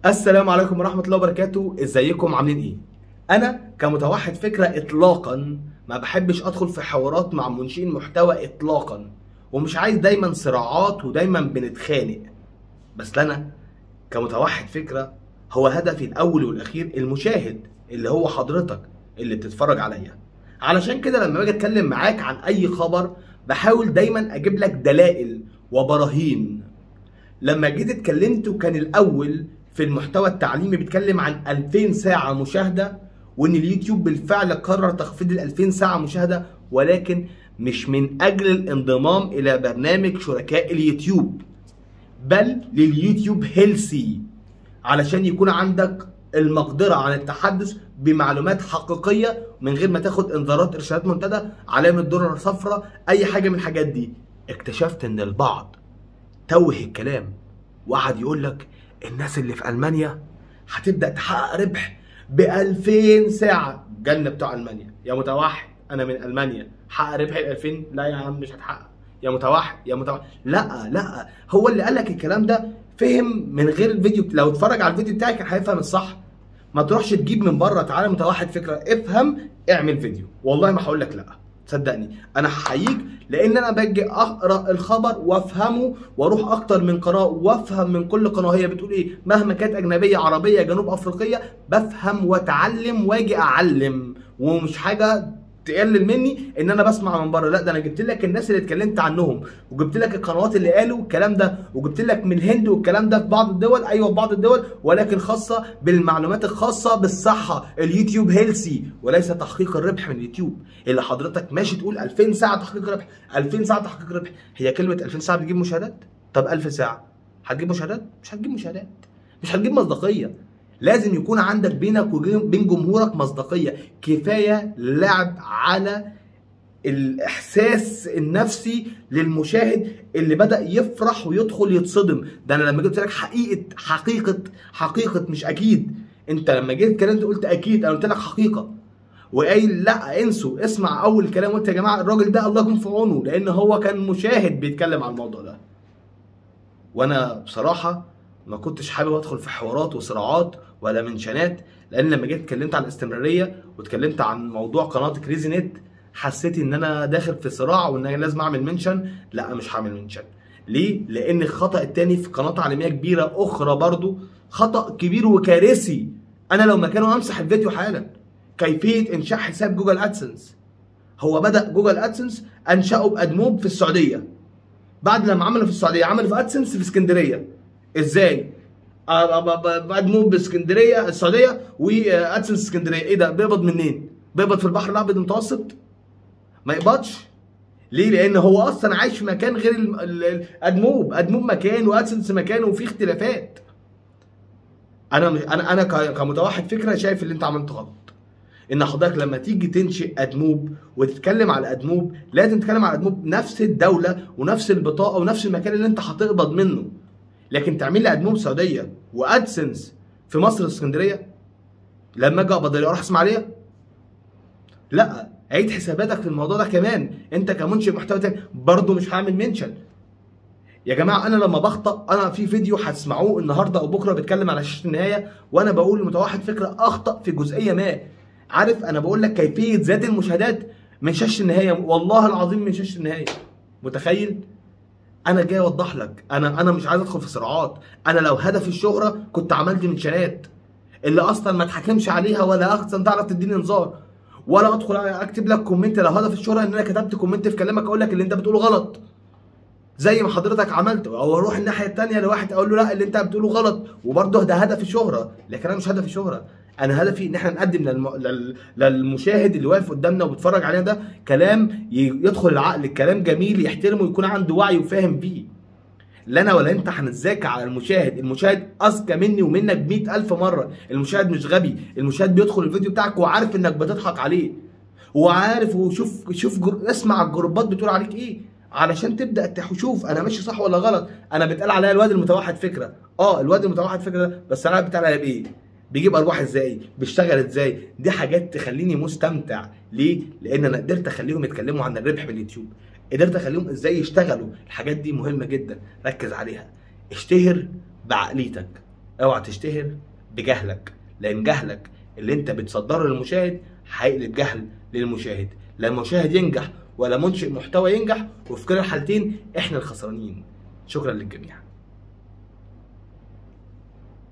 السلام عليكم ورحمة الله وبركاته ازيكم عاملين ايه انا كمتوحد فكرة اطلاقا ما بحبش ادخل في حوارات مع منشئين محتوى اطلاقا ومش عايز دايما صراعات ودايما بنتخانق بس انا كمتوحد فكرة هو هدفي الاول والاخير المشاهد اللي هو حضرتك اللي بتتفرج عليا علشان كده لما باجي اتكلم معاك عن اي خبر بحاول دايما اجيب لك دلائل وبراهين لما جيت اتكلمت وكان الاول في المحتوى التعليمي بيتكلم عن 2000 ساعه مشاهده وان اليوتيوب بالفعل قرر تخفيض ال 2000 ساعه مشاهده ولكن مش من اجل الانضمام الى برنامج شركاء اليوتيوب بل لليوتيوب هيلسي علشان يكون عندك المقدرة عن التحدث بمعلومات حقيقية من غير ما تاخد انذارات ارشادات منتدى علامة دولار صفراء اي حاجة من الحاجات دي اكتشفت ان البعض توه الكلام وقعد يقول لك الناس اللي في المانيا هتبدا تحقق ربح ب 2000 ساعه جنة بتوع المانيا يا متوحد انا من المانيا حقق ربح ب 2000 لا يا عم مش هتحقق يا متوحد يا متوحد لا لا هو اللي قال لك الكلام ده فهم من غير الفيديو لو اتفرج على الفيديو بتاعي كان هيفهم الصح ما تروحش تجيب من بره تعالى متوحد فكره افهم اعمل فيديو والله ما هقول لك لا صدقني انا هحييك لان انا باجي اقرا الخبر وافهمه واروح اكتر من قناه وافهم من كل قناه هي بتقول ايه مهما كانت اجنبيه عربيه جنوب افريقيه بفهم واتعلم واجي اعلم ومش حاجه تقلل مني ان انا بسمع من بره لا ده انا جبت لك الناس اللي اتكلمت عنهم وجبت لك القنوات اللي قالوا الكلام ده وجبت لك من الهند والكلام ده في بعض الدول ايوه في بعض الدول ولكن خاصه بالمعلومات الخاصه بالصحه اليوتيوب هيلسي وليس تحقيق الربح من اليوتيوب اللي حضرتك ماشي تقول 2000 ساعه تحقيق ربح 2000 ساعه تحقيق ربح هي كلمه 2000 ساعه بتجيب مشاهدات طب 1000 ساعه هتجيب مشاهدات مش هتجيب مشاهدات مش هتجيب مصداقيه لازم يكون عندك بينك وبين جمهورك مصداقيه كفايه لعب على الاحساس النفسي للمشاهد اللي بدا يفرح ويدخل يتصدم ده انا لما جبت لك حقيقه حقيقه حقيقه مش اكيد انت لما جيت اتكلمت قلت اكيد انا قلت لك حقيقه وقايل لا انسوا اسمع اول كلام قلت يا جماعه الراجل ده الله يكون في عونه لان هو كان مشاهد بيتكلم عن الموضوع ده وانا بصراحه ما كنتش حابب ادخل في حوارات وصراعات ولا منشنات لان لما جيت اتكلمت عن الاستمراريه واتكلمت عن موضوع قناه كريزي نت حسيت ان انا داخل في صراع وان انا لازم اعمل منشن لا مش هعمل منشن ليه لان الخطا التاني في قناه تعليميه كبيره اخرى برضو خطا كبير وكارثي انا لو مكانه امسح الفيديو حالا كيفيه انشاء حساب جوجل ادسنس هو بدا جوجل ادسنس انشاه بادموب في السعوديه بعد لما عمله في السعوديه عمله في ادسنس في اسكندريه ازاي ادموب باسكندريه السعوديه وادسنس اسكندريه ايه ده بيقبض منين بيقبض في البحر الابيض المتوسط ما يقبضش ليه لان هو اصلا عايش في مكان غير ادموب ادموب مكان وادسنس مكان وفي اختلافات انا مش انا انا كمتوحد فكره شايف اللي انت عملته غلط ان حضرتك لما تيجي تنشئ ادموب وتتكلم على ادموب لازم تتكلم على ادموب نفس الدوله ونفس البطاقه ونفس المكان اللي انت هتقبض منه لكن تعمل لي ادموب سعوديه وادسنس في مصر اسكندريه لما اجي اقبض اروح اسماعيليه لا عيد حساباتك في الموضوع ده كمان انت كمنشئ محتوى تاني برضه مش هعمل منشن يا جماعه انا لما بخطا انا في فيديو هتسمعوه النهارده او بكره بيتكلم على شاشه النهايه وانا بقول لمتوحد فكره اخطا في جزئيه ما عارف انا بقول لك كيفيه زياده المشاهدات من شاشه النهايه والله العظيم من شاشه النهايه متخيل انا جاي اوضح لك انا انا مش عايز ادخل في صراعات انا لو هدفي الشهره كنت عملت منشنات اللي اصلا ما اتحكمش عليها ولا اصلا تعرف تديني انذار ولا ادخل اكتب لك كومنت لو هدف الشهره ان انا كتبت كومنت في كلامك اقول لك اللي انت بتقوله غلط زي ما حضرتك عملت او اروح الناحيه الثانيه لواحد اقول له لا اللي انت بتقوله غلط وبرضه ده هدف الشهره لكن انا مش هدف الشهره انا هدفي ان احنا نقدم للم... لل... للمشاهد اللي واقف قدامنا وبيتفرج علينا ده كلام ي... يدخل العقل الكلام جميل يحترمه ويكون عنده وعي وفاهم بيه لا انا ولا انت هنتذاكى على المشاهد المشاهد اذكى مني ومنك ب ألف مره المشاهد مش غبي المشاهد بيدخل الفيديو بتاعك وعارف انك بتضحك عليه وعارف وشوف شوف جر... اسمع الجروبات بتقول عليك ايه علشان تبدا تشوف انا ماشي صح ولا غلط انا بيتقال عليا الواد المتوحد فكره اه الواد المتوحد فكره ده بس انا بيتقال عليا بايه بيجيب ارباح ازاي بيشتغل ازاي دي حاجات تخليني مستمتع ليه لان انا قدرت اخليهم يتكلموا عن الربح باليوتيوب قدرت اخليهم ازاي يشتغلوا الحاجات دي مهمه جدا ركز عليها اشتهر بعقليتك اوعى تشتهر بجهلك لان جهلك اللي انت بتصدره للمشاهد هيقلب جهل للمشاهد لا المشاهد ينجح ولا منشئ محتوى ينجح وفي كلا الحالتين احنا الخسرانين شكرا للجميع